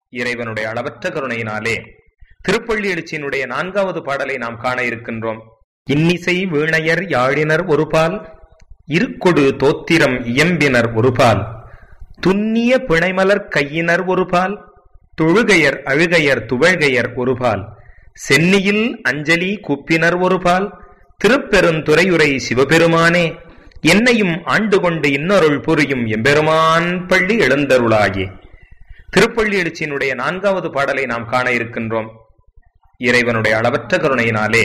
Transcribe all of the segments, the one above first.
இறைவனுடைய அளவற்ற கருணையினாலே திருப்பள்ளி எழுச்சியினுடைய நான்காவது பாடலை நாம் காண இருக்கின்றோம் இன்னிசை வீணையர் யாழினர் ஒருபால் இருக்கொடு தோத்திரம் இயம்பினர் ஒருபால் துன்னிய பிணைமலர் கையினர் ஒருபால் தொழுகையர் அழுகையர் துவழ்கையர் ஒருபால் சென்னியில் அஞ்சலி குப்பினர் ஒருபால் திருப்பெருந்துறையுரை சிவபெருமானே என்னையும் ஆண்டு கொண்டு இன்னொருள் புரியும் எம்பெருமான் பள்ளி எழுந்தருளாயே திருப்பள்ளி எழுச்சியினுடைய நான்காவது பாடலை நாம் காண இருக்கின்றோம் இறைவனுடைய அளவற்ற கருணையினாலே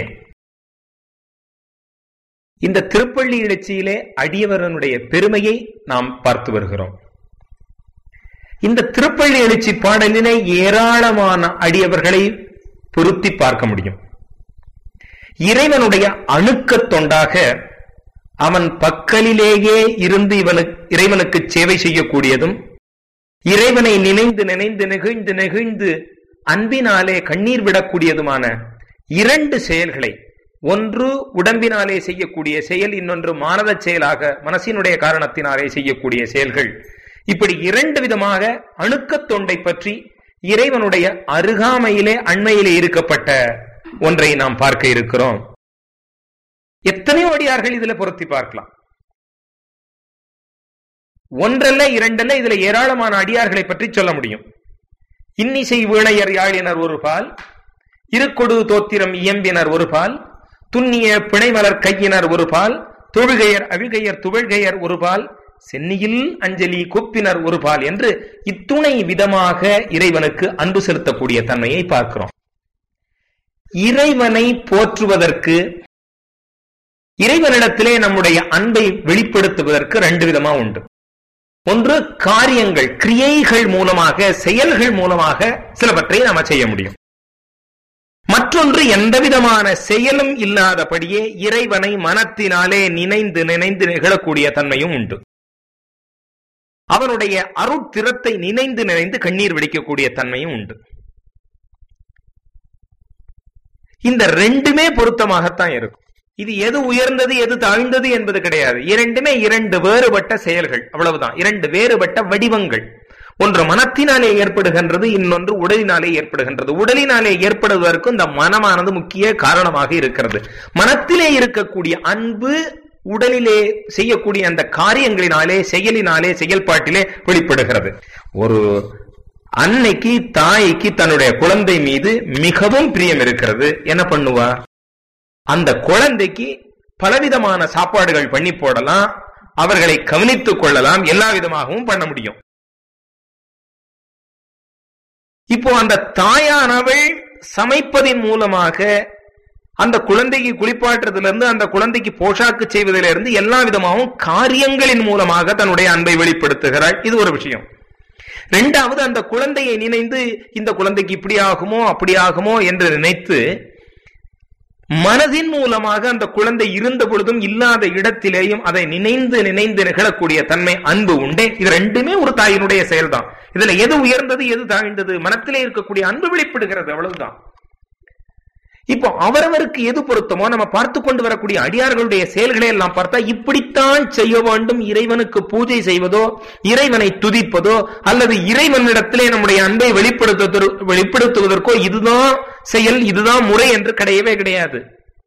இந்த திருப்பள்ளி எழுச்சியிலே அடியவரனுடைய பெருமையை நாம் பார்த்து வருகிறோம் இந்த திருப்பள்ளி எழுச்சி பாடலினை ஏராளமான அடியவர்களை பொருத்தி பார்க்க முடியும் இறைவனுடைய அணுக்கத் தொண்டாக அவன் பக்கலிலேயே இருந்து இவனுக்கு இறைவனுக்கு சேவை செய்யக்கூடியதும் இறைவனை நினைந்து நினைந்து நெகிழ்ந்து நெகிழ்ந்து அன்பினாலே கண்ணீர் விடக்கூடியதுமான இரண்டு செயல்களை ஒன்று உடம்பினாலே செய்யக்கூடிய செயல் இன்னொன்று மானத செயலாக மனசினுடைய காரணத்தினாலே செய்யக்கூடிய செயல்கள் இப்படி இரண்டு விதமாக அணுக்கத் தொண்டை பற்றி இறைவனுடைய அருகாமையிலே அண்மையிலே இருக்கப்பட்ட ஒன்றை நாம் பார்க்க இருக்கிறோம் எத்தனையோ அடியார்கள் இதுல பொருத்தி பார்க்கலாம் ஒன்றல்ல இரண்டல்ல இதுல ஏராளமான அடியார்களை பற்றி சொல்ல முடியும் இன்னிசை வீணையர் யாழினர் ஒரு பால் இருக்கொடு தோத்திரம் இயம்பினர் ஒரு பால் துண்ணிய பிணைமலர் கையினர் ஒரு பால் தொழுகையர் அழுகையர் துவழ்கையர் ஒரு பால் சென்னியில் அஞ்சலி கூப்பினர் ஒரு பால் என்று இத்துணை விதமாக இறைவனுக்கு அன்பு செலுத்தக்கூடிய தன்மையை பார்க்கிறோம் இறைவனை போற்றுவதற்கு இறைவனிடத்திலே நம்முடைய அன்பை வெளிப்படுத்துவதற்கு ரெண்டு விதமா உண்டு ஒன்று காரியங்கள் கிரியைகள் மூலமாக செயல்கள் மூலமாக சிலவற்றை நாம செய்ய முடியும் மற்றொன்று எந்த விதமான செயலும் இல்லாதபடியே இறைவனை மனத்தினாலே நினைந்து நினைந்து நிகழக்கூடிய தன்மையும் உண்டு அவனுடைய அருட்திறத்தை நினைந்து நினைந்து கண்ணீர் வெடிக்கக்கூடிய தன்மையும் உண்டு இந்த ரெண்டுமே பொருத்தமாகத்தான் இருக்கும் இது எது உயர்ந்தது எது தாழ்ந்தது என்பது கிடையாது இரண்டுமே இரண்டு வேறுபட்ட செயல்கள் அவ்வளவுதான் இரண்டு வேறுபட்ட வடிவங்கள் ஒன்று மனத்தினாலே ஏற்படுகின்றது இன்னொன்று உடலினாலே ஏற்படுகின்றது உடலினாலே ஏற்படுவதற்கு இந்த மனமானது முக்கிய காரணமாக இருக்கிறது மனத்திலே இருக்கக்கூடிய அன்பு உடலிலே செய்யக்கூடிய அந்த காரியங்களினாலே செயலினாலே செயல்பாட்டிலே வெளிப்படுகிறது ஒரு அன்னைக்கு தாய்க்கு தன்னுடைய குழந்தை மீது மிகவும் பிரியம் இருக்கிறது என்ன பண்ணுவா அந்த குழந்தைக்கு பலவிதமான சாப்பாடுகள் பண்ணி போடலாம் அவர்களை கவனித்துக் கொள்ளலாம் எல்லா விதமாகவும் பண்ண முடியும் இப்போ அந்த தாயானவள் சமைப்பதின் மூலமாக அந்த குழந்தைக்கு குளிப்பாட்டுறதுல இருந்து அந்த குழந்தைக்கு போஷாக்கு செய்வதிலிருந்து எல்லா விதமாகவும் காரியங்களின் மூலமாக தன்னுடைய அன்பை வெளிப்படுத்துகிறாள் இது ஒரு விஷயம் ரெண்டாவது அந்த குழந்தையை நினைந்து இந்த குழந்தைக்கு இப்படி ஆகுமோ அப்படி ஆகுமோ என்று நினைத்து மனதின் மூலமாக அந்த குழந்தை இருந்த பொழுதும் இல்லாத இடத்திலேயும் அதை நினைந்து நினைந்து நிகழக்கூடிய தன்மை அன்பு உண்டே இது ரெண்டுமே ஒரு தாயினுடைய செயல்தான் இதுல எது உயர்ந்தது எது தாழ்ந்தது மனத்திலே இருக்கக்கூடிய அன்பு வெளிப்படுகிறது அவ்வளவுதான் இப்போ அவரவருக்கு எது பொருத்தமோ நம்ம பார்த்து கொண்டு வரக்கூடிய அடியார்களுடைய செயல்களை எல்லாம் பார்த்தா இப்படித்தான் செய்ய வேண்டும் இறைவனுக்கு பூஜை செய்வதோ இறைவனை துதிப்பதோ அல்லது இறைவனிடத்திலே நம்முடைய அன்பை வெளிப்படுத்துவதோ வெளிப்படுத்துவதற்கோ இதுதான் செயல் இதுதான் முறை என்று கிடையவே கிடையாது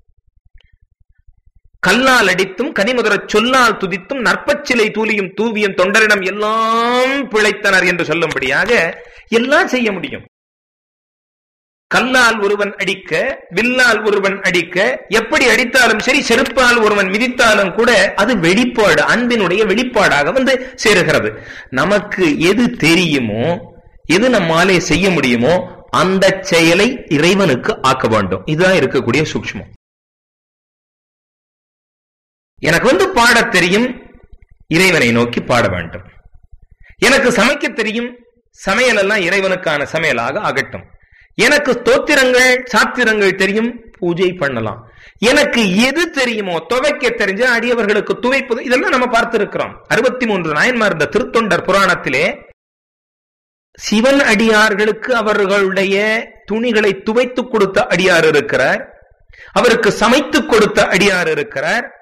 கல்லால் அடித்தும் கனிமுதரச் சொல்லால் துதித்தும் நற்பச்சிலை தூலியும் தூவியும் தொண்டரிடம் எல்லாம் பிழைத்தனர் என்று சொல்லும்படியாக எல்லாம் செய்ய முடியும் கல்லால் ஒருவன் அடிக்க வில்லால் ஒருவன் அடிக்க எப்படி அடித்தாலும் சரி செருப்பால் ஒருவன் மிதித்தாலும் கூட அது வெளிப்பாடு அன்பினுடைய வெளிப்பாடாக வந்து சேருகிறது நமக்கு எது தெரியுமோ எது நம்மாலே செய்ய முடியுமோ அந்த செயலை இறைவனுக்கு ஆக்க வேண்டும் இதுதான் இருக்கக்கூடிய சூக்ஷ்மம் எனக்கு வந்து பாட தெரியும் இறைவனை நோக்கி பாட வேண்டும் எனக்கு சமைக்க தெரியும் சமையல் எல்லாம் இறைவனுக்கான சமையலாக ஆகட்டும் எனக்கு ஸ்தோத்திரங்கள் சாத்திரங்கள் தெரியும் பூஜை பண்ணலாம் எனக்கு எது தெரியுமோ துவைக்க தெரிஞ்ச அடியவர்களுக்கு துவைப்பது இதெல்லாம் நம்ம பார்த்திருக்கிறோம் அறுபத்தி மூன்று நாயன்மார் இந்த திருத்தொண்டர் புராணத்திலே சிவன் அடியார்களுக்கு அவர்களுடைய துணிகளை துவைத்து கொடுத்த அடியார் இருக்கிறார் அவருக்கு சமைத்து கொடுத்த அடியார் இருக்கிறார்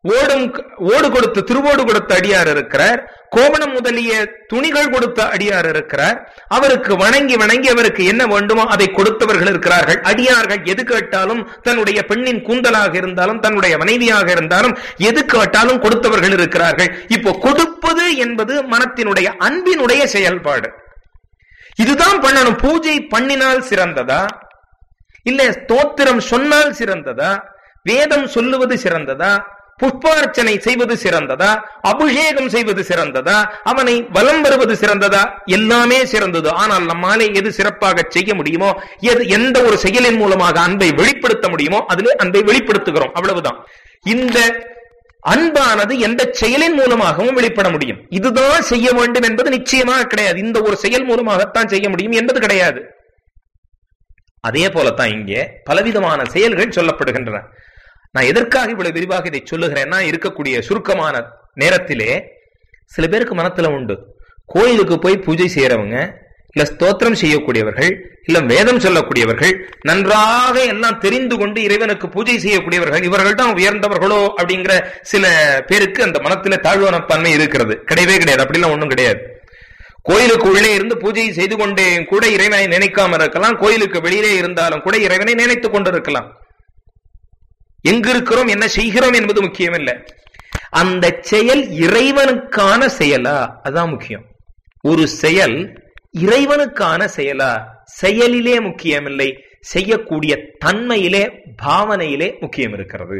ஓடும் ஓடு கொடுத்து திருவோடு கொடுத்த அடியார் இருக்கிறார் கோவணம் முதலிய துணிகள் கொடுத்த அடியார் இருக்கிறார் அவருக்கு வணங்கி வணங்கி அவருக்கு என்ன வேண்டுமோ அதை கொடுத்தவர்கள் இருக்கிறார்கள் அடியார்கள் எது கேட்டாலும் தன்னுடைய பெண்ணின் கூந்தலாக இருந்தாலும் தன்னுடைய மனைவியாக இருந்தாலும் எது கேட்டாலும் கொடுத்தவர்கள் இருக்கிறார்கள் இப்போ கொடுப்பது என்பது மனத்தினுடைய அன்பினுடைய செயல்பாடு இதுதான் பண்ணணும் பூஜை பண்ணினால் சிறந்ததா இல்ல ஸ்தோத்திரம் சொன்னால் சிறந்ததா வேதம் சொல்லுவது சிறந்ததா புஷ்பார்ச்சனை செய்வது சிறந்ததா அபிஷேகம் செய்வது சிறந்ததா அவனை வலம் வருவது சிறந்ததா எல்லாமே சிறந்தது ஆனால் நம்மாலே எது சிறப்பாக செய்ய முடியுமோ எது எந்த ஒரு செயலின் மூலமாக அன்பை வெளிப்படுத்த முடியுமோ அதிலே அன்பை வெளிப்படுத்துகிறோம் அவ்வளவுதான் இந்த அன்பானது எந்த செயலின் மூலமாகவும் வெளிப்பட முடியும் இதுதான் செய்ய வேண்டும் என்பது நிச்சயமாக கிடையாது இந்த ஒரு செயல் மூலமாகத்தான் செய்ய முடியும் என்பது கிடையாது அதே போலத்தான் இங்கே பலவிதமான செயல்கள் சொல்லப்படுகின்றன நான் எதற்காக இவ்வளவு விரிவாக இதை சொல்லுகிறேன்னா இருக்கக்கூடிய சுருக்கமான நேரத்திலே சில பேருக்கு மனத்துல உண்டு கோயிலுக்கு போய் பூஜை செய்யறவங்க இல்ல ஸ்தோத்திரம் செய்யக்கூடியவர்கள் இல்ல வேதம் சொல்லக்கூடியவர்கள் நன்றாக எல்லாம் தெரிந்து கொண்டு இறைவனுக்கு பூஜை செய்யக்கூடியவர்கள் இவர்கள் தான் உயர்ந்தவர்களோ அப்படிங்கிற சில பேருக்கு அந்த மனத்துல தாழ்வானப்பான்மை இருக்கிறது கிடையவே கிடையாது அப்படிலாம் ஒண்ணும் கிடையாது கோயிலுக்கு உள்ளே இருந்து பூஜை செய்து கொண்டே கூட இறைவனை நினைக்காம இருக்கலாம் கோயிலுக்கு வெளியிலே இருந்தாலும் கூட இறைவனை நினைத்துக் கொண்டிருக்கலாம் எங்கு இருக்கிறோம் என்ன செய்கிறோம் என்பது முக்கியம் இல்லை அந்த செயல் இறைவனுக்கான செயலா அதான் முக்கியம் ஒரு செயல் இறைவனுக்கான செயலா செயலிலே முக்கியமில்லை செய்யக்கூடிய தன்மையிலே பாவனையிலே முக்கியம் இருக்கிறது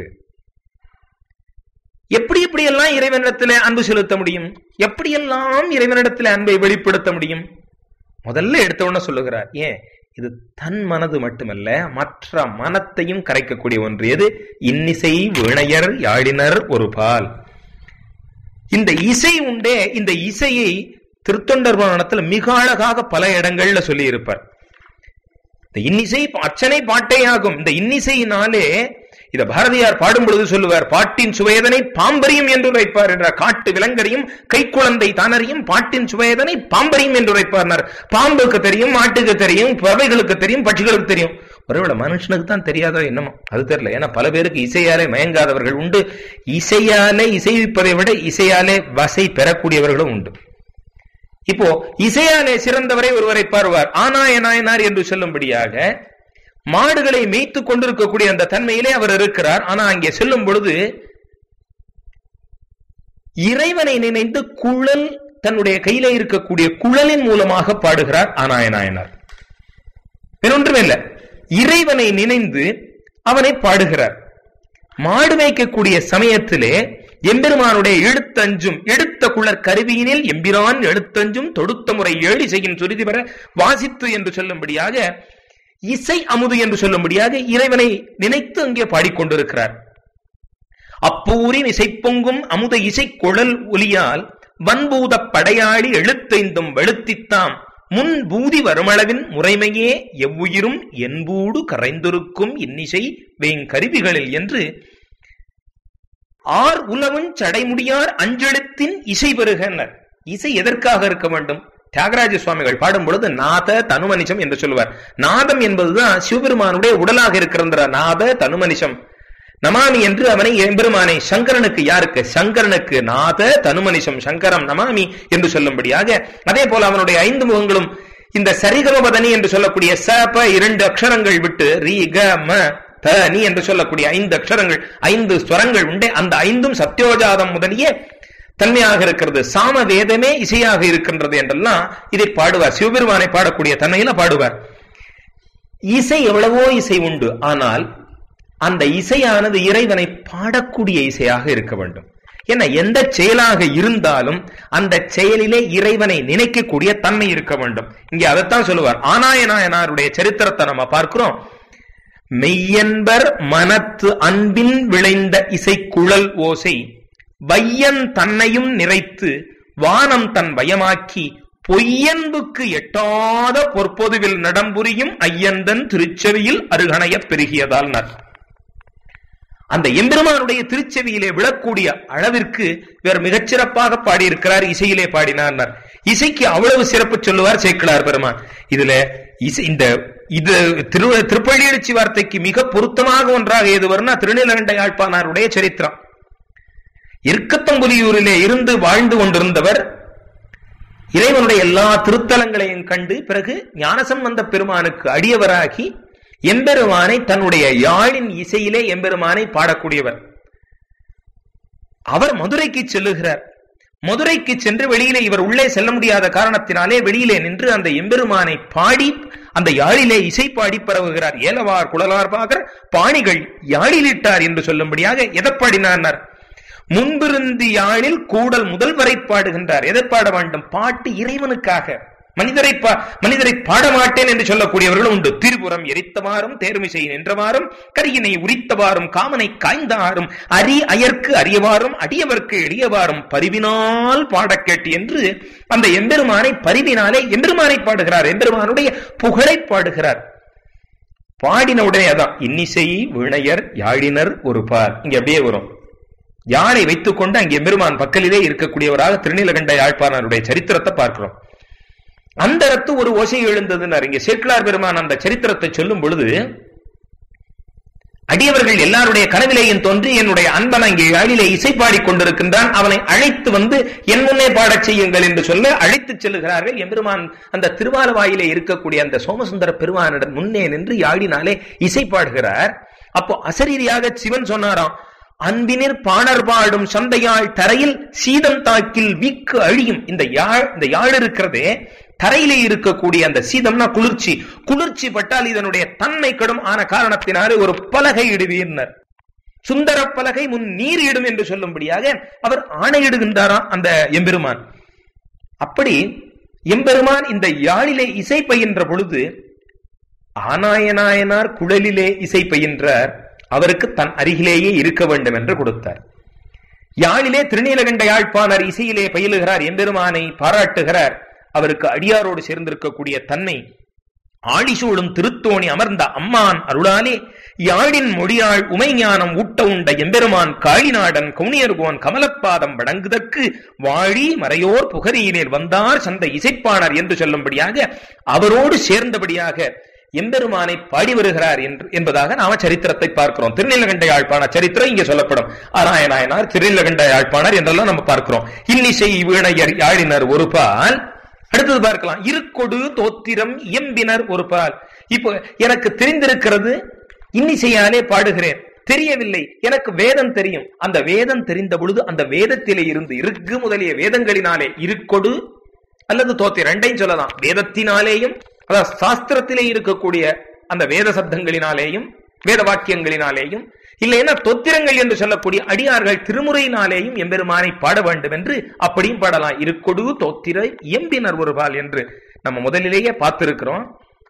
எப்படி எப்படியெல்லாம் இறைவனிடத்தில் அன்பு செலுத்த முடியும் எப்படியெல்லாம் இறைவனிடத்தில் அன்பை வெளிப்படுத்த முடியும் முதல்ல எடுத்த உடனே சொல்லுகிறார் ஏன் இது தன் மனது மட்டுமல்ல மற்ற மனத்தையும் கரைக்கக்கூடிய ஒன்று எது இன்னிசை வீணையர் யாழினர் ஒரு பால் இந்த இசை உண்டே இந்த இசையை திருத்தொண்டர் புராணத்துல மிக அழகாக பல இடங்கள்ல சொல்லி இருப்பார் இந்த இன்னிசை அர்ச்சனை பாட்டே ஆகும் இந்த இன்னிசையினாலே இத பாரதியார் பாடும் பொழுது சொல்லுவார் பாட்டின் சுவையதனை பாம்பரியும் என்று உரைப்பார் என்ற காட்டு விலங்கரையும் கைக்குழந்தை தானரையும் பாட்டின் சுவையதனை பாம்பரியும் என்று உரைப்பார் பாம்புக்கு தெரியும் மாட்டுக்கு தெரியும் பறவைகளுக்கு தெரியும் பட்சிகளுக்கு தெரியும் ஒருவேளை மனுஷனுக்கு தான் தெரியாதோ என்னமோ அது தெரியல ஏன்னா பல பேருக்கு இசையாலே மயங்காதவர்கள் உண்டு இசையாலே இசைவிப்பதை விட இசையாலே வசை பெறக்கூடியவர்களும் உண்டு இப்போ இசையாலே சிறந்தவரை ஒருவரை பாருவார் ஆனாய நாயனார் என்று சொல்லும்படியாக மாடுகளை மேய்த்து கொண்டிருக்கக்கூடிய அந்த தன்மையிலே அவர் இருக்கிறார் ஆனா அங்கே செல்லும் பொழுது இறைவனை நினைந்து குழல் தன்னுடைய கையில இருக்கக்கூடிய குழலின் மூலமாக பாடுகிறார் ஆனாய நாயனார் வேறொன்றுமே இல்ல இறைவனை நினைந்து அவனை பாடுகிறார் மாடு மேய்க்கக்கூடிய சமயத்திலே எம்பெருமானுடைய எழுத்தஞ்சும் எடுத்த குளர் கருவியினில் எம்பிரான் எழுத்தஞ்சும் தொடுத்த முறை ஏழி செய்யும் சுருதி பெற வாசித்து என்று சொல்லும்படியாக இசை அமுது என்று சொல்லும்படியாக இறைவனை நினைத்து அங்கே பாடிக்கொண்டிருக்கிறார் அப்பூரின் இசைப்பொங்கும் அமுத இசை குழல் ஒலியால் வன்பூத படையாளி எழுத்தைந்தும் வெளுத்தித்தாம் முன் பூதி வருமளவின் முறைமையே எவ்வுயிரும் என்பூடு கரைந்திருக்கும் இன்னிசை வேங்கருவிகளில் என்று ஆர் உலவும் சடைமுடியார் அஞ்செழுத்தின் இசை பெறுகனர் இசை எதற்காக இருக்க வேண்டும் தியாகராஜ சுவாமிகள் பாடும் பொழுது நாத தனுமனிஷம் என்று சொல்லுவார் நாதம் என்பதுதான் சிவபெருமானுடைய உடலாக இருக்கிற நாத தனுமனிஷம் நமாமி என்று அவனை எம்பெருமானை சங்கரனுக்கு யாருக்கு சங்கரனுக்கு நாத தனுமனிஷம் சங்கரம் நமாமி என்று சொல்லும்படியாக அதே போல அவனுடைய ஐந்து முகங்களும் இந்த சரிகமபதனி என்று சொல்லக்கூடிய ச ப இரண்டு அக்ஷரங்கள் விட்டு ரி க ம த நீ என்று சொல்லக்கூடிய ஐந்து அக்ஷரங்கள் ஐந்து ஸ்வரங்கள் உண்டே அந்த ஐந்தும் சத்யோஜாதம் முதலிய தன்மையாக இருக்கிறது சாம வேதமே இசையாக இருக்கின்றது என்றெல்லாம் இதை பாடுவார் சிவபெருமானை பாடக்கூடிய தன்மையில பாடுவார் இசை எவ்வளவோ இசை உண்டு ஆனால் அந்த இசையானது இறைவனை பாடக்கூடிய இசையாக இருக்க வேண்டும் ஏன்னா எந்த செயலாக இருந்தாலும் அந்த செயலிலே இறைவனை நினைக்கக்கூடிய தன்மை இருக்க வேண்டும் இங்கே அதைத்தான் சொல்லுவார் ஆனாயனாயனாருடைய சரித்திரத்தை நம்ம பார்க்கிறோம் மெய்யன்பர் மனத்து அன்பின் விளைந்த இசைக்குழல் ஓசை வையன் தன்னையும் நிறைத்து வானம் தன் வயமாக்கி பொய்யன்புக்கு எட்டாத பொற்பொதுவில் நடம்புரியும் ஐயந்தன் திருச்செவியில் அருகணைய பெருகியதால் நர் அந்த எம்பெருமானுடைய திருச்செவியிலே விழக்கூடிய அளவிற்கு இவர் மிகச்சிறப்பாக பாடியிருக்கிறார் இசையிலே பாடினார் இசைக்கு அவ்வளவு சிறப்பு சொல்லுவார் சேக்கிழார் பெருமான் இதுல இசை இந்த இது திரு திருப்பள்ளியடிச்சி வார்த்தைக்கு மிக பொருத்தமாக ஒன்றாக எது வரும்னா திருநீலகண்ட யாழ்ப்பாணருடைய சரித்திரம் இருக்கத்தம்புலியூரிலே இருந்து வாழ்ந்து கொண்டிருந்தவர் இறைவனுடைய எல்லா திருத்தலங்களையும் கண்டு பிறகு ஞானசம்பந்த பெருமானுக்கு அடியவராகி எம்பெருமானை தன்னுடைய யாழின் இசையிலே எம்பெருமானை பாடக்கூடியவர் அவர் மதுரைக்கு செல்லுகிறார் மதுரைக்கு சென்று வெளியிலே இவர் உள்ளே செல்ல முடியாத காரணத்தினாலே வெளியிலே நின்று அந்த எம்பெருமானை பாடி அந்த யாழிலே இசை பாடி பரவுகிறார் ஏலவார் குழலார் பாகர் பாணிகள் யாழிலிட்டார் என்று சொல்லும்படியாக எதை பாடினார் முன்பிருந்து யாழில் கூடல் முதல் வரை பாடுகின்றார் எதை பாட வேண்டும் பாட்டு இறைவனுக்காக மனிதரை மனிதரை பாட மாட்டேன் என்று சொல்லக்கூடியவர்கள் உண்டு திருபுறம் எரித்தவாறும் தேர்மிசை நின்றவாறும் கரியினை உரித்தவாறும் காமனை காய்ந்தாரும் அரி அயர்க்கு அறியவாறும் அடியவர்க்கு எளியவாறும் பரிவினால் பாடக் கேட்டு என்று அந்த எம்பெருமானை பரிவினாலே எம்பெருமானை பாடுகிறார் எம்பெருமானுடைய புகழை பாடுகிறார் பாடின உடனே அதான் இன்னிசை விணையர் யாழினர் ஒரு பார் இங்க அப்படியே வரும் யாழை வைத்துக் கொண்டு அங்கே எம்பெருமான் பக்கலிலே இருக்கக்கூடியவராக திருநீலகண்ட யாழ்ப்பாணருடைய சரித்திரத்தை பார்க்கிறோம் அந்த இடத்து ஒரு ஓசை எழுந்ததுன்னு இங்க சேக்கிலார் பெருமான் அந்த சரித்திரத்தை சொல்லும் பொழுது அடியவர்கள் எல்லாருடைய கனவிலேயும் தோன்றி என்னுடைய அன்பன் அங்கே யாழிலே இசை பாடிக் கொண்டிருக்கின்றான் அவனை அழைத்து வந்து என் முன்னே பாடச் செய்யுங்கள் என்று சொல்ல அழைத்து செல்லுகிறார்கள் எம்பெருமான் அந்த திருவாலவாயிலே இருக்கக்கூடிய அந்த சோமசுந்தர பெருமானிடம் முன்னே நின்று யாழினாலே இசை பாடுகிறார் அப்போ அசரீரியாக சிவன் சொன்னாராம் அன்பினிர் பாணர் பாடும் சந்தையாள் தரையில் சீதம் தாக்கில் வீக்கு அழியும் இந்த யாழ் இந்த யாழ் இருக்கிறதே தரையிலே இருக்கக்கூடிய அந்த சீதம்னா குளிர்ச்சி குளிர்ச்சி பட்டால் இதனுடைய தன்மை கடும் ஆன காரணத்தினாலே ஒரு பலகை இடுவீர்னர் சுந்தர பலகை முன் நீர் இடும் என்று சொல்லும்படியாக அவர் ஆணையிடுகின்றாராம் அந்த எம்பெருமான் அப்படி எம்பெருமான் இந்த யாழிலே இசை பயின்ற பொழுது ஆனாயனாயனார் குழலிலே இசை பயின்றார் அவருக்கு தன் அருகிலேயே இருக்க வேண்டும் என்று கொடுத்தார் யாழிலே திருநீலகண்ட யாழ்ப்பாணர் இசையிலே பயிலுகிறார் எம்பெருமானை பாராட்டுகிறார் அவருக்கு அடியாரோடு சேர்ந்திருக்கக்கூடிய தன்னை ஆழிசூழும் திருத்தோணி அமர்ந்த அம்மான் அருளாலே யாழின் மொழியாள் உமைஞானம் ஊட்ட உண்ட எம்பெருமான் காளிநாடன் கவுனியர்கோன் கமலப்பாதம் வழங்குதற்கு வாழி மறையோர் புகரியினில் வந்தார் சந்த இசைப்பாணர் என்று சொல்லும்படியாக அவரோடு சேர்ந்தபடியாக எம்பெருமானை பாடி வருகிறார் என்று என்பதாக நாம சரித்திரத்தை பார்க்கிறோம் திருநீலகண்ட யாழ்ப்பாண சரித்திரம் இங்கே சொல்லப்படும் ஆராயநாயனார் திருநீலகண்ட யாழ்ப்பாணர் என்றெல்லாம் நம்ம பார்க்கிறோம் இன்னிசை வீணையர் யாழினர் ஒரு பால் அடுத்தது பார்க்கலாம் இருக்கொடு தோத்திரம் இயம்பினர் ஒரு பால் இப்போ எனக்கு தெரிந்திருக்கிறது இன்னிசையாலே பாடுகிறேன் தெரியவில்லை எனக்கு வேதம் தெரியும் அந்த வேதம் தெரிந்த பொழுது அந்த வேதத்திலே இருந்து இருக்கு முதலிய வேதங்களினாலே இருக்கொடு அல்லது தோத்தி ரெண்டையும் சொல்லலாம் வேதத்தினாலேயும் அதாவது சாஸ்திரத்திலே இருக்கக்கூடிய அந்த வேத சப்தங்களினாலேயும் வேத வாக்கியங்களினாலேயும் இல்லைன்னா தொத்திரங்கள் என்று சொல்லக்கூடிய அடியார்கள் திருமுறையினாலேயும் எம்பெருமானை பாட வேண்டும் என்று அப்படியும் பாடலாம் இருக்கொடு தோத்திர இயம்பினர் ஒருபால் என்று நம்ம முதலிலேயே பார்த்திருக்கிறோம்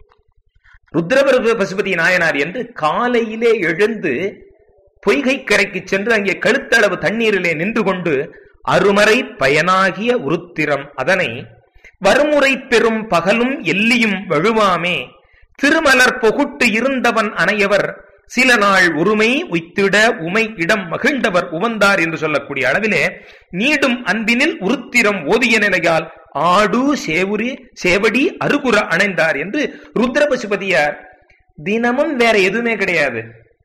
ருத்ரபர பசுபதி நாயனார் என்று காலையிலே எழுந்து பொய்கை கரைக்கு சென்று அங்கே கழுத்தளவு தண்ணீரிலே நின்று கொண்டு அருமறை பயனாகிய உருத்திரம் அதனை வருமுறை பெறும் பகலும் எல்லியும் வழுவாமே திருமலர் பொகுட்டு இருந்தவன் அனையவர் சில நாள் ஒருமை உய்த்திட உமை இடம் மகிழ்ந்தவர் உவந்தார் என்று சொல்லக்கூடிய அளவிலே நீடும் அன்பினில் உருத்திரம் ஓதிய நிலையால் ஆடு சேவுரி சேவடி அருகுற அணைந்தார் என்று ருத்ர பசுபதியார் தினமும் வேற எதுவுமே கிடையாது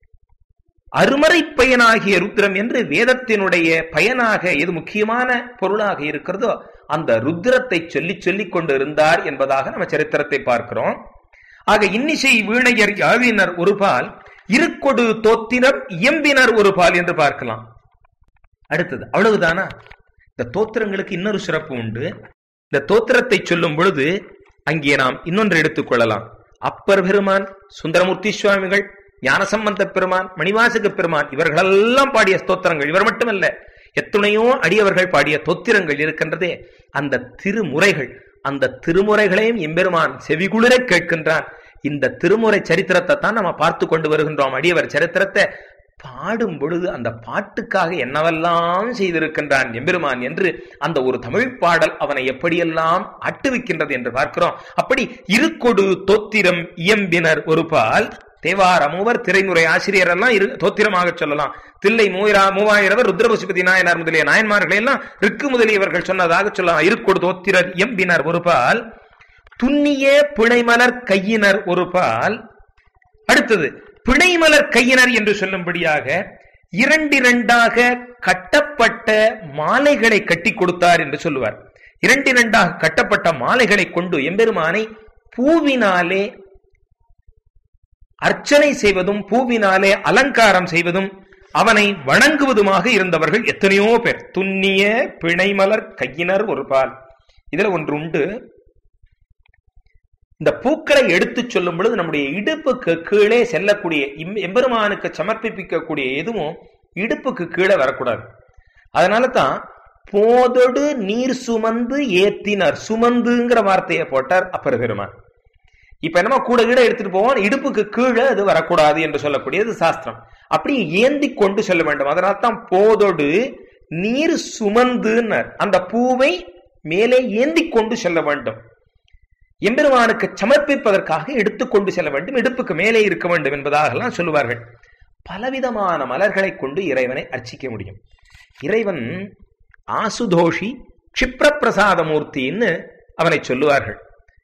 அருமறை பயனாகிய ருத்ரம் என்று வேதத்தினுடைய பயனாக எது முக்கியமான பொருளாக இருக்கிறதோ அந்த ருத்ரத்தை சொல்லி சொல்லிக் கொண்டு இருந்தார் என்பதாக நம்ம சரித்திரத்தை பார்க்கிறோம் ஆக இன்னிசை வீணையர் யாழினர் ஒரு பால் இருக்கொடு தோத்தினர் இயம்பினர் ஒரு பால் என்று பார்க்கலாம் அடுத்தது அவ்வளவுதானா இந்த தோத்திரங்களுக்கு இன்னொரு சிறப்பு உண்டு இந்த தோத்திரத்தை சொல்லும் பொழுது அங்கே நாம் இன்னொன்று எடுத்துக் கொள்ளலாம் அப்பர் பெருமான் சுந்தரமூர்த்தி சுவாமிகள் ஞானசம்பந்த பெருமான் மணிவாசக பெருமான் இவர்களெல்லாம் பாடிய ஸ்தோத்திரங்கள் இவர் மட்டுமல்ல எத்துணையோ அடியவர்கள் பாடிய தோத்திரங்கள் இருக்கின்றதே அந்த திருமுறைகள் அந்த திருமுறைகளையும் எம்பெருமான் செவிகுளிர கேட்கின்றான் இந்த திருமுறை சரித்திரத்தை தான் நம்ம பார்த்து கொண்டு வருகின்றோம் அடியவர் சரித்திரத்தை பாடும் பொழுது அந்த பாட்டுக்காக என்னவெல்லாம் செய்திருக்கின்றான் எம்பெருமான் என்று அந்த ஒரு தமிழ் பாடல் அவனை எப்படியெல்லாம் அட்டுவிக்கின்றது என்று பார்க்கிறோம் அப்படி இருக்கொடு தோத்திரம் இயம்பினர் ஒரு பால் தேவார மூவர் திரைமுறை ஆசிரியர் எல்லாம் இரு தோத்திரமாக சொல்லலாம் தில்லை மூயிரா மூவாயிரவர் ருத்ரபசுபதி நாயனார் முதலிய நாயன்மார்களை எல்லாம் ரிக்கு முதலியவர்கள் சொன்னதாக சொல்லலாம் இருக்கொடு தோத்திரர் எம்பினர் ஒரு பால் துண்ணிய பிணைமலர் கையினர் ஒரு பால் அடுத்தது பிணைமலர் கையினர் என்று சொல்லும்படியாக இரண்டிரண்டாக கட்டப்பட்ட மாலைகளை கட்டி கொடுத்தார் என்று சொல்லுவார் இரண்டிரண்டாக கட்டப்பட்ட மாலைகளை கொண்டு எம்பெருமானை பூவினாலே அர்ச்சனை செய்வதும் பூவினாலே அலங்காரம் செய்வதும் அவனை வணங்குவதுமாக இருந்தவர்கள் எத்தனையோ பேர் துண்ணிய பிணைமலர் கையினர் ஒரு பால் இதுல ஒன்று உண்டு இந்த பூக்களை எடுத்துச் சொல்லும் பொழுது நம்முடைய இடுப்புக்கு கீழே செல்லக்கூடிய இம்- எம்பெருமானுக்கு சமர்ப்பிக்கக்கூடிய எதுவும் இடுப்புக்கு கீழே வரக்கூடாது அதனால தான் போதொடு நீர் சுமந்து ஏத்தினர் சுமந்துங்கிற வார்த்தையை போட்டார் அப்பர் பெருமான் இப்ப என்னமோ கூட கீழே எடுத்துட்டு போவோம் இடுப்புக்கு கீழே அது வரக்கூடாது என்று சொல்லக்கூடியது சாஸ்திரம் அப்படி ஏந்தி கொண்டு செல்ல வேண்டும் அதனால தான் போதொடு நீர் சுமந்துனர் அந்த பூவை மேலே ஏந்தி கொண்டு செல்ல வேண்டும் எம்பெருமானுக்கு சமர்ப்பிப்பதற்காக எடுத்துக்கொண்டு செல்ல வேண்டும் இடுப்புக்கு மேலே இருக்க வேண்டும் என்பதாகலாம் சொல்லுவார்கள் பலவிதமான மலர்களை கொண்டு இறைவனை அர்ச்சிக்க முடியும் இறைவன் ஆசுதோஷி மூர்த்தின்னு அவனை சொல்லுவார்கள்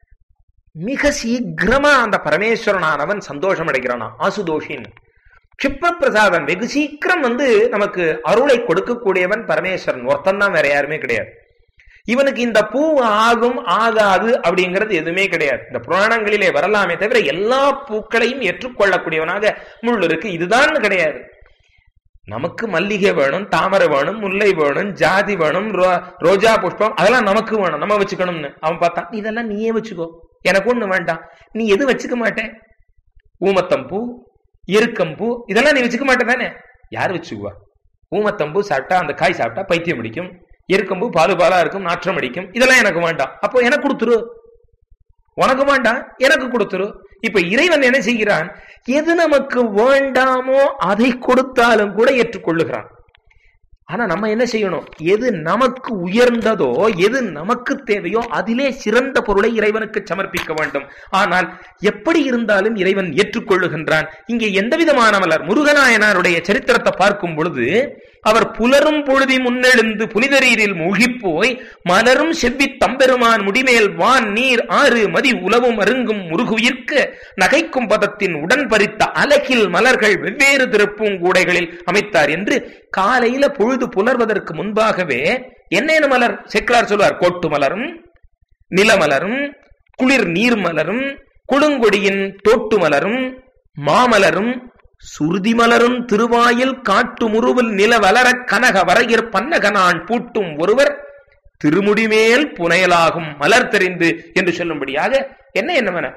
மிக சீக்கிரமா அந்த பரமேஸ்வரனானவன் சந்தோஷம் அடைகிறானா ஆசுதோஷின்னு பிரசாதம் வெகு சீக்கிரம் வந்து நமக்கு அருளை கொடுக்கக்கூடியவன் பரமேஸ்வரன் ஒருத்தன் தான் வேற யாருமே கிடையாது இவனுக்கு இந்த பூ ஆகும் ஆகாது அப்படிங்கிறது எதுவுமே கிடையாது இந்த புராணங்களிலே வரலாமே தவிர எல்லா பூக்களையும் ஏற்றுக்கொள்ளக்கூடியவனாக முள்ளுருக்கு இதுதான் கிடையாது நமக்கு மல்லிகை வேணும் தாமரை வேணும் முல்லை வேணும் ஜாதி வேணும் ரோ- ரோஜா புஷ்பம் அதெல்லாம் நமக்கு வேணும் நம்ம வச்சுக்கணும்னு அவன் பார்த்தான் இதெல்லாம் நீயே வச்சுக்கோ எனக்கு ஒண்ணு வேண்டாம் நீ எது வச்சுக்க மாட்டேன் ஊமத்தம்பூ எருக்கம்பூ இதெல்லாம் நீ வச்சுக்க மாட்டே தானே யார் வச்சுக்குவா ஊமத்தம்பூ சாப்பிட்டா அந்த காய் சாப்பிட்டா பைத்தியம் அடிக்கும் எருக்கம்பூ பாலு பாலா இருக்கும் நாற்றம் அடிக்கும் இதெல்லாம் எனக்கு வேண்டாம் அப்போ எனக்கு கொடுத்துரு உனக்கு வேண்டாம் எனக்கு கொடுத்துரு இப்ப இறைவன் என்ன செய்கிறான் எது நமக்கு வேண்டாமோ அதை கொடுத்தாலும் கூட ஏற்றுக்கொள்ளுகிறான் ஆனா நம்ம என்ன செய்யணும் எது நமக்கு உயர்ந்ததோ எது நமக்கு தேவையோ அதிலே சிறந்த பொருளை இறைவனுக்கு சமர்ப்பிக்க வேண்டும் ஆனால் எப்படி இருந்தாலும் இறைவன் ஏற்றுக்கொள்ளுகின்றான் இங்கே எந்த விதமான மலர் முருகநாயனாருடைய சரித்திரத்தை பார்க்கும் பொழுது அவர் புலரும் பொழுதி முன்னெழுந்து புனிதரீரில் மூழ்கிப் போய் மலரும் செவ்வி தம்பெருமான் முடிமேல் வான் நீர் ஆறு மதி உலவும் அருங்கும் முருகுயிர்க்க நகைக்கும் பதத்தின் உடன் பறித்த அலகில் மலர்கள் வெவ்வேறு திருப்பூங்கூடைகளில் அமைத்தார் என்று காலையில பொழுது புலர்வதற்கு முன்பாகவே என்னென்ன மலர் செக்லார் சொல்வார் கோட்டு மலரும் நிலமலரும் குளிர் நீர் மலரும் குளுங்கொடியின் தோட்டு மலரும் மாமலரும் சுருதி மலரும் திருவாயில் காட்டு முருவில் நில வளர கனக வரையிற் பன்னகனான் பூட்டும் ஒருவர் திருமுடிமேல் புனையலாகும் மலர் தெரிந்து என்று சொல்லும்படியாக என்ன என்னவென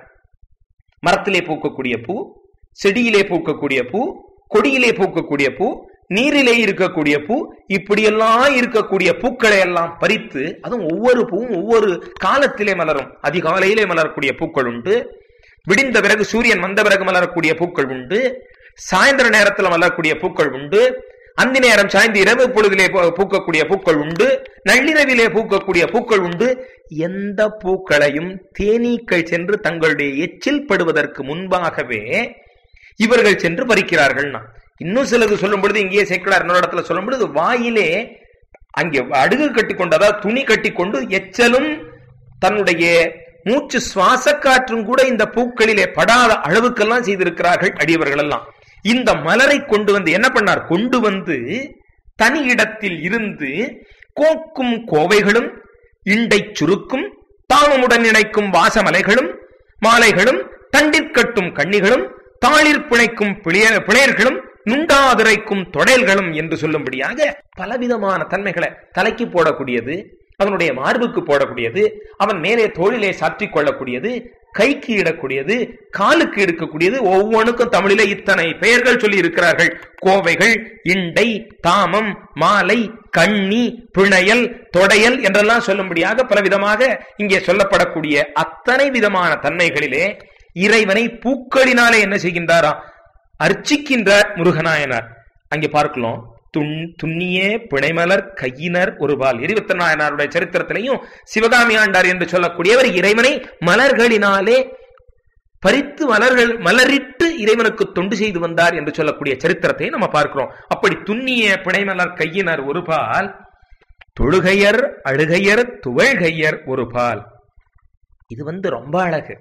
மரத்திலே பூக்கக்கூடிய பூ செடியிலே பூக்கக்கூடிய பூ கொடியிலே பூக்கக்கூடிய பூ நீரிலே இருக்கக்கூடிய பூ இப்படியெல்லாம் இருக்கக்கூடிய பூக்களை எல்லாம் பறித்து அதுவும் ஒவ்வொரு பூவும் ஒவ்வொரு காலத்திலே மலரும் அதிகாலையிலே மலரக்கூடிய பூக்கள் உண்டு விடிந்த பிறகு சூரியன் வந்த பிறகு மலரக்கூடிய பூக்கள் உண்டு சாயந்தர நேரத்தில் மலரக்கூடிய பூக்கள் உண்டு அந்தி நேரம் சாய்ந்து இரவு பொழுதிலே பூ- பூக்கக்கூடிய பூக்கள் உண்டு நள்ளிரவிலே பூக்கக்கூடிய பூக்கள் உண்டு எந்த பூக்களையும் தேனீக்கள் சென்று தங்களுடைய எச்சில் படுவதற்கு முன்பாகவே இவர்கள் சென்று பறிக்கிறார்கள்னா இன்னும் சிலது சொல்லும் பொழுது இங்கேயே சேக்கலார் இன்னொரு இடத்துல சொல்லும் பொழுது வாயிலே அங்கே அடுகு கட்டி கொண்டு அதாவது துணி கட்டி கொண்டு எச்சலும் தன்னுடைய மூச்சு சுவாச காற்றும் கூட இந்த பூக்களிலே படாத அளவுக்கெல்லாம் செய்திருக்கிறார்கள் அடியவர்கள் எல்லாம் இந்த மலரை கொண்டு வந்து என்ன பண்ணார் கொண்டு வந்து தனி இடத்தில் இருந்து கோக்கும் கோவைகளும் இண்டை சுருக்கும் தாமமுடன் இணைக்கும் வாசமலைகளும் மாலைகளும் தண்டிற்கட்டும் கண்ணிகளும் தாளிர் பிணைக்கும் பிழைய- பிணையர்களும் நுண்டாதுரைக்கும் தொடைல்களும் என்று சொல்லும்படியாக பலவிதமான தன்மைகளை தலைக்கு போடக்கூடியது அவனுடைய மார்புக்கு போடக்கூடியது அவன் மேலே தோளிலே சாற்றிக் கொள்ளக்கூடியது கைக்கு இடக்கூடியது காலுக்கு எடுக்கக்கூடியது ஒவ்வொன்றுக்கும் தமிழிலே இத்தனை பெயர்கள் சொல்லி இருக்கிறார்கள் கோவைகள் இண்டை தாமம் மாலை கண்ணி பிணையல் தொடையல் என்றெல்லாம் சொல்லும்படியாக பலவிதமாக இங்கே சொல்லப்படக்கூடிய அத்தனை விதமான தன்மைகளிலே இறைவனை பூக்களினாலே என்ன செய்கின்றாரா அர்ச்சிக்கின்றார் முருகநாயனார் அங்கே பார்க்கலாம் துன் துண்ணியே பிணைமலர் கையினர் ஒருபால் இருபத்தி நாயனாருடைய சரித்திரத்திலையும் சிவகாமி ஆண்டார் என்று சொல்லக்கூடியவர் இறைவனை மலர்களினாலே பறித்து மலர்கள் மலரிட்டு இறைவனுக்கு தொண்டு செய்து வந்தார் என்று சொல்லக்கூடிய சரித்திரத்தை நம்ம பார்க்கிறோம் அப்படி துண்ணிய பிணைமலர் கையினர் ஒருபால் தொழுகையர் அழுகையர் துவழ்கையர் ஒருபால் இது வந்து ரொம்ப அழகு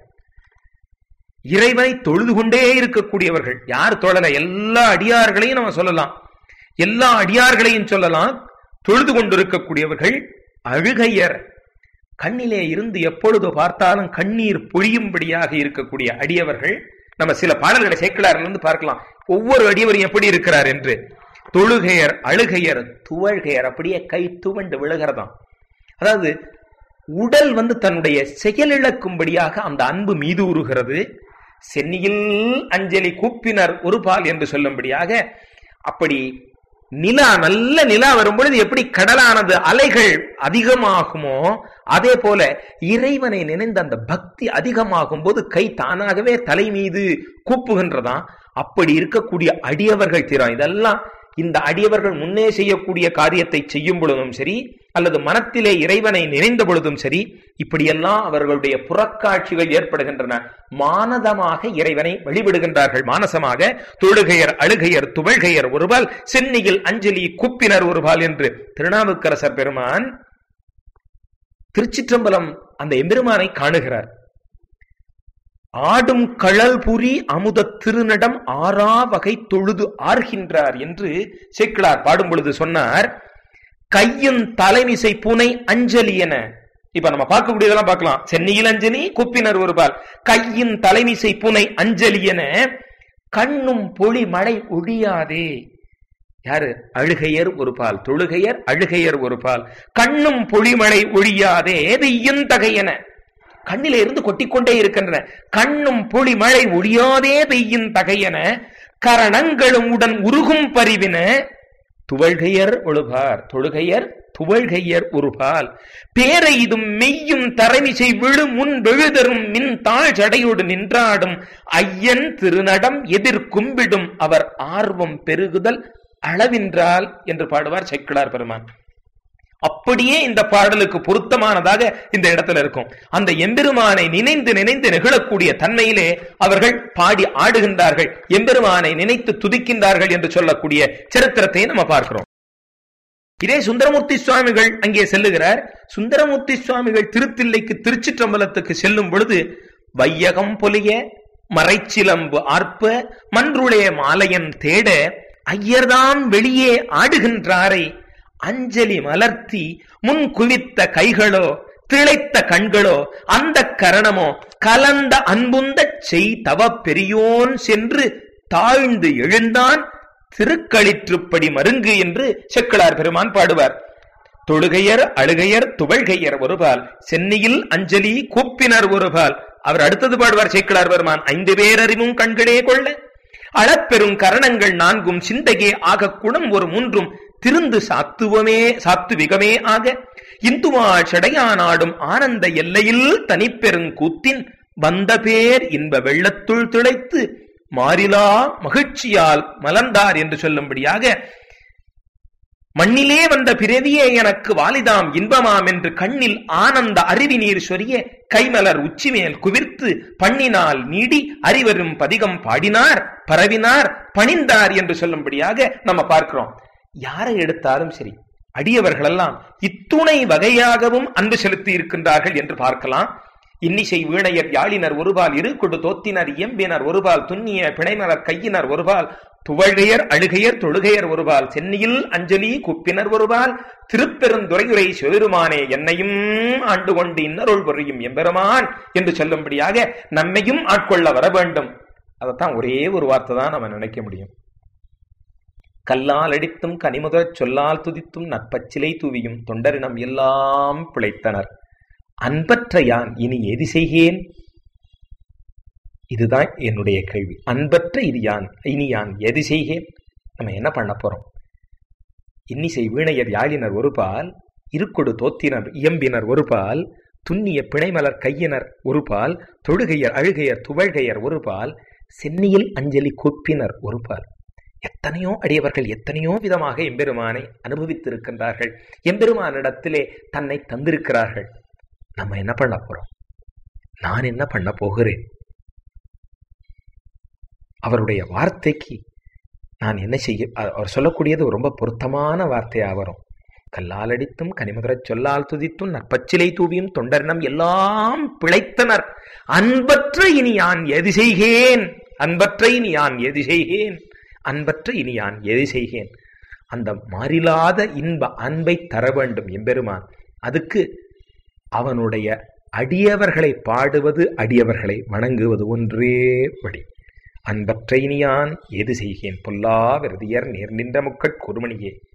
இறைவனை தொழுது கொண்டே இருக்கக்கூடியவர்கள் யார் தொழல எல்லா அடியார்களையும் நம்ம சொல்லலாம் எல்லா அடியார்களையும் சொல்லலாம் தொழுது கொண்டிருக்கக்கூடியவர்கள் அழுகையர் கண்ணிலே இருந்து எப்பொழுது பார்த்தாலும் கண்ணீர் பொழியும்படியாக இருக்கக்கூடிய அடியவர்கள் நம்ம சில பாடல்களை சேர்க்கலாரிலிருந்து பார்க்கலாம் ஒவ்வொரு அடியவரும் எப்படி இருக்கிறார் என்று தொழுகையர் அழுகையர் துவழ்கையர் அப்படியே கை துவண்டு விழுகிறதாம் அதாவது உடல் வந்து தன்னுடைய செயலிழக்கும்படியாக அந்த அன்பு மீது உருகிறது சென்னியில் அஞ்சலி கூப்பினர் ஒரு பால் என்று சொல்லும்படியாக அப்படி நிலா நல்ல நிலா வரும்பொழுது எப்படி கடலானது அலைகள் அதிகமாகுமோ அதே போல இறைவனை நினைந்த அந்த பக்தி அதிகமாகும் போது கை தானாகவே தலை மீது கூப்புகின்றதாம் அப்படி இருக்கக்கூடிய அடியவர்கள் தீரம் இதெல்லாம் இந்த அடியவர்கள் முன்னே செய்யக்கூடிய காரியத்தை செய்யும் பொழுதும் சரி அல்லது மனத்திலே இறைவனை நினைந்த பொழுதும் சரி இப்படியெல்லாம் அவர்களுடைய புறக்காட்சிகள் ஏற்படுகின்றன மானதமாக இறைவனை வழிபடுகின்றார்கள் மானசமாக தொழுகையர் அழுகையர் துவழ்கையர் ஒருபால் சென்னியில் அஞ்சலி குப்பினர் ஒருபால் என்று திருநாவுக்கரசர் பெருமான் திருச்சிற்றம்பலம் அந்த எம்பெருமானை காணுகிறார் ஆடும் கழல் புரி அமுத திருநடம் ஆறா வகை தொழுது ஆர்கின்றார் என்று சேக்கிழார் பாடும் பொழுது சொன்னார் கையின் தலைமிசை புனை அஞ்சலி என இப்ப நம்ம பார்க்கக்கூடியதெல்லாம் பார்க்கலாம் சென்னியில் அஞ்சலி குப்பினர் ஒருபால் கையின் தலைமிசை புனை அஞ்சலி என கண்ணும் பொழி மழை ஒழியாதே யாரு அழுகையர் ஒரு பால் தொழுகையர் அழுகையர் ஒரு பால் கண்ணும் பொழிமழை ஒழியாதே வெய்யும் தகையென கண்ணில இருந்து கொட்டிக்கொண்டே இருக்கின்றன கண்ணும் பொழி மழை ஒழியாதே பெய்யும் தகையென கரணங்களும் உடன் உருகும் பரிவின துவழ்கையர் ஒழுகார் தொழுகையர் துவழ்கையர் ஒருபால் பேரைதும் மெய்யும் தரமிசை விழு முன் விழுதரும் மின் தாழ் ஜடையோடு நின்றாடும் ஐயன் திருநடம் எதிர் கும்பிடும் அவர் ஆர்வம் பெருகுதல் அளவின்றால் என்று பாடுவார் செக்கிழார் பெருமான் அப்படியே இந்த பாடலுக்கு பொருத்தமானதாக இந்த இடத்துல இருக்கும் அந்த எம்பெருமானை நினைந்து நினைந்து நிகழக்கூடிய தன்மையிலே அவர்கள் பாடி ஆடுகின்றார்கள் எம்பெருமானை நினைத்து துதிக்கின்றார்கள் என்று சொல்லக்கூடிய சரித்திரத்தை நம்ம பார்க்கிறோம் இதே சுந்தரமூர்த்தி சுவாமிகள் அங்கே செல்லுகிறார் சுந்தரமூர்த்தி சுவாமிகள் திருத்தில்லைக்கு திருச்சிற்றம்பலத்துக்கு செல்லும் பொழுது வையகம் பொலிய மறைச்சிலம்பு ஆர்ப்ப மன்றுளே மாலையன் தேட ஐயர்தான் வெளியே ஆடுகின்றாரை அஞ்சலி மலர்த்தி முன் குவித்த கைகளோ திளைத்த கண்களோ அந்த கரணமோ கலந்த அன்புந்த செய் தவ பெரியோன் சென்று தாழ்ந்து எழுந்தான் திருக்களிற்றுப்படி மருங்கு என்று செக்கிழார் பெருமான் பாடுவார் தொழுகையர் அழுகையர் துவழ்கையர் ஒருபால் சென்னியில் அஞ்சலி கூப்பினர் ஒருபால் அவர் அடுத்தது பாடுவார் சேக்கிழார் பெருமான் ஐந்து பேரறிவும் கண்களே கொள்ள அளப்பெரும் கரணங்கள் நான்கும் சிந்தையே ஆக குணம் ஒரு மூன்றும் திருந்து சாத்துவமே சாத்துவிகமே ஆக இந்துவா செடையானாடும் ஆனந்த எல்லையில் தனிப்பெருங்கூத்தின் வந்த பேர் இன்ப வெள்ளத்துள் திளைத்து மாறிலா மகிழ்ச்சியால் மலர்ந்தார் என்று சொல்லும்படியாக மண்ணிலே வந்த பிறவியே எனக்கு வாலிதாம் இன்பமாம் என்று கண்ணில் ஆனந்த அருவி நீர் சொரிய கைமலர் உச்சிமேல் குவிர்த்து பண்ணினால் நீடி அறிவரும் பதிகம் பாடினார் பரவினார் பணிந்தார் என்று சொல்லும்படியாக நம்ம பார்க்கிறோம் யாரை எடுத்தாலும் சரி அடியவர்களெல்லாம் இத்துணை வகையாகவும் அன்பு செலுத்தி இருக்கின்றார்கள் என்று பார்க்கலாம் இன்னிசை வீணையர் யாழினர் ஒருபால் இரு கொடு தோத்தினர் இயம்பினர் ஒருபால் துண்ணிய பிணைமலர் கையினர் ஒருபால் துவழ்கையர் அழுகையர் தொழுகையர் ஒருபால் சென்னியில் அஞ்சலி குப்பினர் ஒருபால் திருப்பெருந்துறையுரை சிவருமானே என்னையும் ஆண்டு கொண்டு இன்னருள் பொறியும் எம்பெருமான் என்று சொல்லும்படியாக நம்மையும் ஆட்கொள்ள வர வேண்டும் அதைத்தான் ஒரே ஒரு வார்த்தை தான் நம்ம நினைக்க முடியும் கல்லால் அடித்தும் கனிமுதற் சொல்லால் துதித்தும் நற்பச்சிலை தூவியும் தொண்டரினம் எல்லாம் பிழைத்தனர் அன்பற்ற யான் இனி எதி செய்கேன் இதுதான் என்னுடைய கேள்வி அன்பற்ற இது யான் இனி யான் எது செய்கேன் நம்ம என்ன பண்ண போறோம் இன்னிசை வீணையர் யாழினர் ஒருபால் இருக்கொடு தோத்தினர் இயம்பினர் ஒருபால் துண்ணிய பிணைமலர் கையினர் ஒருபால் தொழுகையர் அழுகையர் துவழ்கையர் ஒருபால் சென்னியில் அஞ்சலி கூப்பினர் ஒருபால் எத்தனையோ அடியவர்கள் எத்தனையோ விதமாக எம்பெருமானை அனுபவித்திருக்கின்றார்கள் எம்பெருமானிடத்திலே தன்னை தந்திருக்கிறார்கள் நம்ம என்ன பண்ண போறோம் நான் என்ன பண்ண போகிறேன் அவருடைய வார்த்தைக்கு நான் என்ன செய்ய அவர் சொல்லக்கூடியது ரொம்ப பொருத்தமான வார்த்தையா வரும் கல்லால் அடித்தும் கனிமதுரச் சொல்லால் துதித்தும் நற்பச்சிலை தூவியும் தொண்டரினம் எல்லாம் பிழைத்தனர் அன்பற்ற இனி யான் எது செய்கேன் அன்பற்ற இனி யான் எது செய்கேன் அன்பற்ற இனி யான் எது செய்கேன் அந்த மாறிலாத இன்ப அன்பை தர வேண்டும் எம்பெருமான் அதுக்கு அவனுடைய அடியவர்களை பாடுவது அடியவர்களை வணங்குவது ஒன்றே வழி அன்பற்றை நீயான் எது செய்கேன் பொல்லா விரதியர் நேர் நின்ற முக்கட் குருமணியே